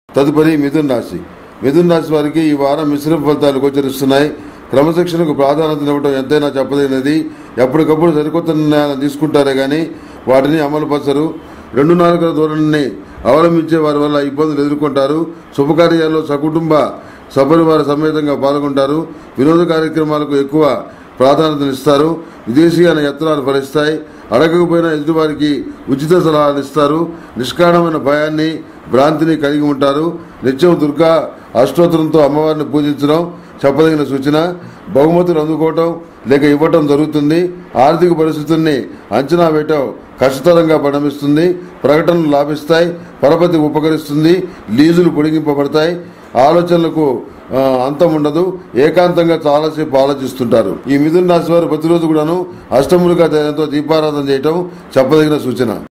తదుపరి మిథున్ రాశి మిథున్ రాశి వారికి ఈ వారం మిశ్రమ ఫలితాలు గోచరిస్తున్నాయి క్రమశిక్షణకు ప్రాధాన్యత ఇవ్వడం ఎంతైనా చెప్పదగినది ఎప్పటికప్పుడు సరికొత్త నిర్ణయాలను తీసుకుంటారే గాని వాటిని అమలుపరచరు రెండు నాలుగుల ధోరణిని అవలంబించే వారి వల్ల ఇబ్బందులు ఎదుర్కొంటారు శుభకార్యాల్లో సకుటుంబ సపరివార సమేతంగా పాల్గొంటారు వినోద కార్యక్రమాలకు ఎక్కువ ప్రాధాన్యతనిస్తారు విదేశీయాన యత్నాలు ఫలిస్తాయి అడగకపోయినా ఎదుటివారికి ఉచిత సలహాలు ఇస్తారు నిష్కారణమైన భయాన్ని భ్రాంతిని కలిగి ఉంటారు నిత్యం దుర్గా అష్టోత్తరంతో అమ్మవారిని పూజించడం చెప్పదగిన సూచన బహుమతులు అందుకోవటం లేక ఇవ్వటం జరుగుతుంది ఆర్థిక పరిస్థితుల్ని అంచనా వేయటం కష్టతరంగా పరిణమిస్తుంది ప్రకటనలు లాభిస్తాయి పరపతి ఉపకరిస్తుంది లీజులు పొడిగింపబడతాయి ఆలోచనలకు ఆ, అంతం ఉండదు ఏకాంతంగా చాలాసేపు ఆలోచిస్తుంటారు ఈ మిథున రాశి వారు ప్రతిరోజు కూడాను అష్టములుగా ధైర్యంతో దీపారాధన చేయటం చెప్పదగిన సూచన